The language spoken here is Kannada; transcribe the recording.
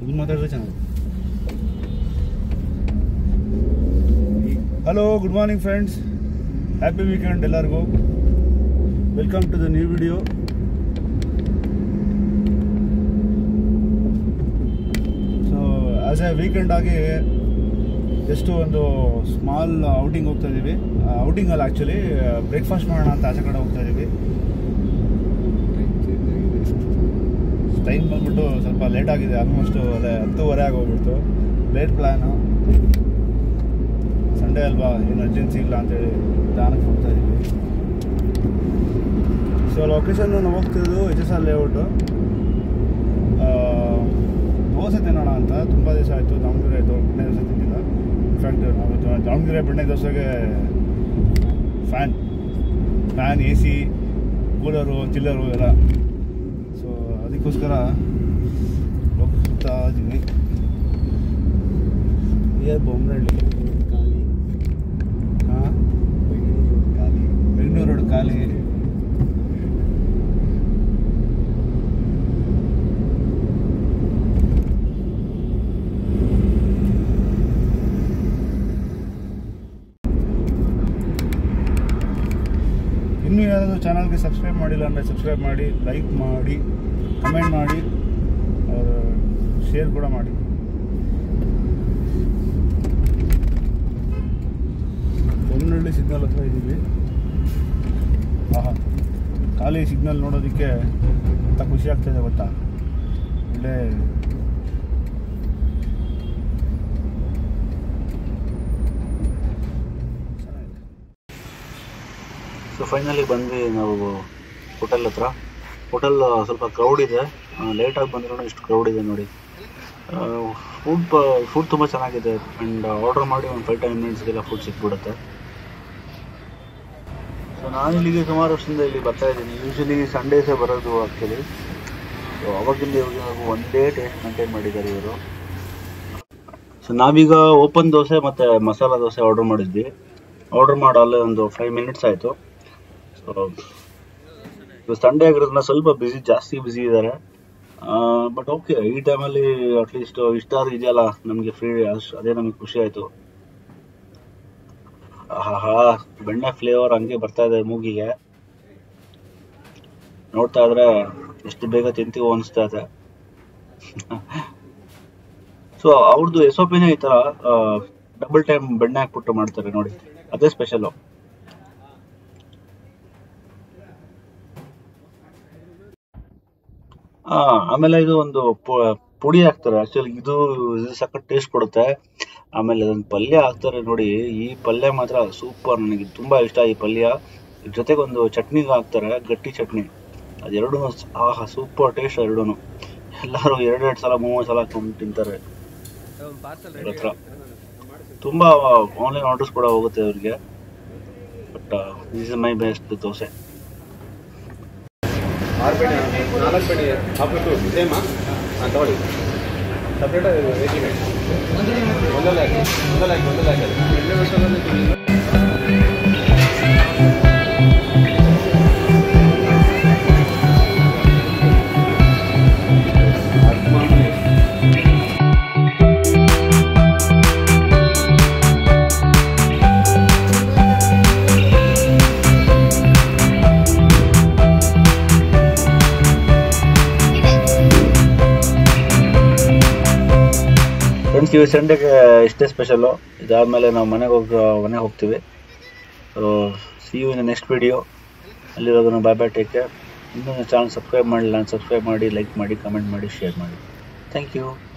ಇದು ಮಾತಾಡಿದ್ರೆ ಚೆನ್ನಾಗಿ hello good morning friends happy weekend ಎಲ್ಲರಿಗೂ welcome to the new video so as a weekend ಆಗಿ ಎಷ್ಟು ಒಂದು ಸ್ಮಾಲ್ ಔಟಿಂಗ್ ಹೋಗ್ತಾ ಇದ್ದೀವಿ ಔಟಿಂಗ್ ಅಲ್ಲ ಆ್ಯಕ್ಚುಲಿ ಬ್ರೇಕ್ಫಾಸ್ಟ್ ಮಾಡೋಣ ಅಂತ ಆಚೆ ಕಡೆ ಹೋಗ್ತಾ ಇದ್ದೀವಿ ಟೈಮ್ ಬಂದ್ಬಿಟ್ಟು ಸ್ವಲ್ಪ ಲೇಟ್ ಆಗಿದೆ ಆಲ್ಮೋಸ್ಟ್ ಅದೇ ಹತ್ತುವರೆ ಆಗೋಗ್ಬಿಡ್ತು ಲೇಟ್ ಪ್ಲ್ಯಾನು ಸಂಡೇ ಅಲ್ವಾ ಏನು ಅರ್ಜೆನ್ಸಿ ಇಲ್ಲ ಅಂತೇಳಿ ನಿಧಾನಕ್ಕೆ ಹೋಗ್ತಾ ಇದ್ದೀವಿ ಸೊ ಲೊಕೇಶನ್ ನಾವು ಹೋಗ್ತಿರೋದು H S R layout dosa ತಿನ್ನೋಣ ಅಂತ ತುಂಬ ದಿವಸ ಆಯಿತು ದಾವಣಗೆರೆ ಆಯಿತು ಬೆಣ್ಣೆ ದೋಸೆ ತಿಂದಿಲ್ಲ ಇನ್ಫ್ಯಾಕ್ಟ್ ನಾವು ಜಾ- ದಾವಣಗೆರೆ ಬೆಣ್ಣೆ ದೋಸೆಗೆ fan fan A C cooler chiller ಎಲ್ಲ ಸೊ ಅದಕ್ಕೋಸ್ಕರ ಹೋಗ್ತಾ ಇದ್ದೀವಿ ಏ ಬೊಮ್ಮನಹಳ್ಳಿ ಖಾಲಿ ಹಾಂ ಬೆಂಗಳೂರು ಖಾಲಿ ಬೆಂಗಳೂರು ರೋಡ್ ಖಾಲಿ ಇನ್ನೂ ಯಾರಾದರೂ ಚಾನಲ್ಗೆ ಸಬ್ಸ್ಕ್ರೈಬ್ ಮಾಡಿಲ್ಲ ಅಂದರೆ ಸಬ್ಸ್ಕ್ರೈಬ್ ಮಾಡಿ ಲೈಕ್ ಮಾಡಿ ಕಮೆಂಟ್ ಮಾಡಿ ಶೇರ್ ಕೂಡ ಮಾಡಿ ಬೊಮ್ಮನಹಳ್ಳಿ ಸಿಗ್ನಲ್ ಹತ್ರ ಇದ್ದೀವಿ ಆಹಾ ಖಾಲಿ ಸಿಗ್ನಲ್ ನೋಡೋದಕ್ಕೆ ಎಂಥ ಖುಷಿ ಆಗ್ತಾಯಿದೆ ಗೊತ್ತಾ ಒಳ್ಳೆ ಸೊ ಫೈನಲಿ ಬಂದ್ವಿ ನಾವು ಹೋಟೆಲ್ ಹತ್ರ ಹೋಟೆಲ್ ಸ್ವಲ್ಪ ಕ್ರೌಡ್ ಇದೆ ಲೇಟಾಗಿ ಬಂದ್ರೂ ಇಷ್ಟು ಕ್ರೌಡ್ ಇದೆ ನೋಡಿ ಫುಡ್ ಫುಡ್ ತುಂಬ ಚೆನ್ನಾಗಿದೆ ಆ್ಯಂಡ್ ಆರ್ಡರ್ ಮಾಡಿ ಒಂದು ಫೈವ್ ಟೆನ್ ಮಿನಿಟ್ಸ್ಗೆಲ್ಲ ಫುಡ್ ಸಿಕ್ಬಿಡುತ್ತೆ ಸೊ ನಾನು ಇಲ್ಲಿಗೆ ಸುಮಾರು ವರ್ಷದಿಂದ ಇಲ್ಲಿ ಬರ್ತಾ ಇದ್ದೀನಿ ಯೂಶಲಿ ಸಂಡೇಸೇ ಬರೋದು ಆ್ಯಕ್ಚುಲಿ ಸೊ ಅವಾಗಿಂದ ಇವಾಗ ಒಂದೇ ಟೇಸ್ಟ್ ಮೇಂಟೈನ್ ಮಾಡಿದ್ದಾರೆ ಇವರು ಸೊ ನಾವೀಗ ಓಪನ್ ದೋಸೆ ಮತ್ತು ಮಸಾಲ ದೋಸೆ ಆರ್ಡರ್ ಮಾಡಿದ್ವಿ ಆರ್ಡರ್ ಮಾಡಲ್ಲೇ ಒಂದು ಫೈವ್ ಮಿನಿಟ್ಸ್ ಆಯಿತು ಸೊ ಇದು ಸಂಡೇ ಆಗಿರೋದ್ರಿಂದ ಸ್ವಲ್ಪ ಬ್ಯುಸಿ ಜಾಸ್ತಿ ಬ್ಯುಸಿ ಇದ್ದಾರೆ ಬಟ್ ಓಕೆ ಈ ಟೈಮಲ್ಲಿ ಅಟ್ಲೀಸ್ಟ್ ಇಷ್ಟಾದ್ರೂ ಇದೆಯಲ್ಲ ನಮಗೆ ಫ್ರೀ ಅದೇ ನಮಗೆ ಖುಷಿ ಆಯಿತು ಆಹಾ ಬೆಣ್ಣೆ ಫ್ಲೇವರ್ ಹಂಗೆ ಬರ್ತಾ ಇದೆ ಮೂಗಿಗೆ ನೋಡ್ತಾ ಇದ್ರೆ ಎಷ್ಟು ಬೇಗ ತಿಂತೀವೋ ಅನಿಸ್ತಾ ಇದೆ ಸೊ ಅವ್ರದ್ದು ಎಸ್ ಒ ಪಿನೇ ಈ ಥರ ಡಬಲ್ ಟೈಮ್ ಬೆಣ್ಣೆ ಹಾಕ್ಬಿಟ್ಟು ಮಾಡ್ತಾರೆ ನೋಡಿ ಅದೇ ಸ್ಪೆಷಲು ಆ, ಆಮೇಲೆ ಇದು ಒಂದು ಪು- ಪುಡಿ ಹಾಕ್ತಾರೆ ಆಕ್ಚುಲಿ ಇದು ಇದು ಸಖತ್ ಟೇಸ್ಟ್ ಕೊಡುತ್ತೆ ಆಮೇಲೆ ಅದೊಂದು ಪಲ್ಯ ಹಾಕ್ತಾರೆ ನೋಡಿ ಈ ಪಲ್ಯ ಮಾತ್ರ ಸೂಪರ್ ನನಗೆ ತುಂಬಾ ಇಷ್ಟ ಈ ಪಲ್ಯ ಇದ್ರ ಜೊತೆಗೆ ಒಂದು ಚಟ್ನಿ ಹಾಕ್ತಾರೆ ಗಟ್ಟಿ ಚಟ್ನಿ ಅದೆರಡು ಆಹಾ ಸೂಪರ್ ಟೇಸ್ಟ್ ಎರಡೂ ಎಲ್ಲರೂ ಎರಡೆರಡು ಸಲ ಮೂವತ್ತು ಸಲ ಹಾಕೊಂಡು ತಿಂತಾರೆ ಇವ್ರ ಹತ್ರ ತುಂಬಾ ಆನ್ಲೈನ್ ಆರ್ಡರ್ಸ್ ಕೂಡ ಹೋಗುತ್ತೆ ಅವ್ರಿಗೆ but this is my best dosa ಆರು ಬೇಡಿ ನಾಲ್ಕು ಬೇಡಿ ಹಾಕ್ಬಿಟ್ಟು ಸೇಮಾ ಹಾಂ ತಗೊಳ್ಳಿ ಸಪ್ರೇಟ್ ರೇಟಿಂಗ್ ಒಂದಲ್ಲೇ ಹಾಕಿ ಒಂದಲ್ಲೇ ಹಾಕಿ ಒಂದಲ್ಲೇ ಹಾಕಿ ಫ್ರೆಂಡ್ಸ್ ಇವಾಗ ಸಂಡೇಗೆ ಇಷ್ಟೇ ಸ್ಪೆಷಲ್ಲು ಇದಾದಮೇಲೆ ನಾವು ಮನೆಗೆ ಹೋಗಿ ಮನೆಗೆ ಹೋಗ್ತೀವಿ so see you in next video ಅಲ್ಲಿರೋದನ್ನು ಬಾಯ್ ಬಾಯ್ ಟೇಕ್ ಕೇರ್ ಇನ್ನೂ ಚಾನಲ್ ಸಬ್ಸ್ಕ್ರೈಬ್ ಮಾಡಿಲ್ಲ ಸಬ್ಸ್ಕ್ರೈಬ್ ಮಾಡಿ ಲೈಕ್ ಮಾಡಿ ಕಮೆಂಟ್ ಮಾಡಿ ಶೇರ್ ಮಾಡಿ ಥ್ಯಾಂಕ್ ಯು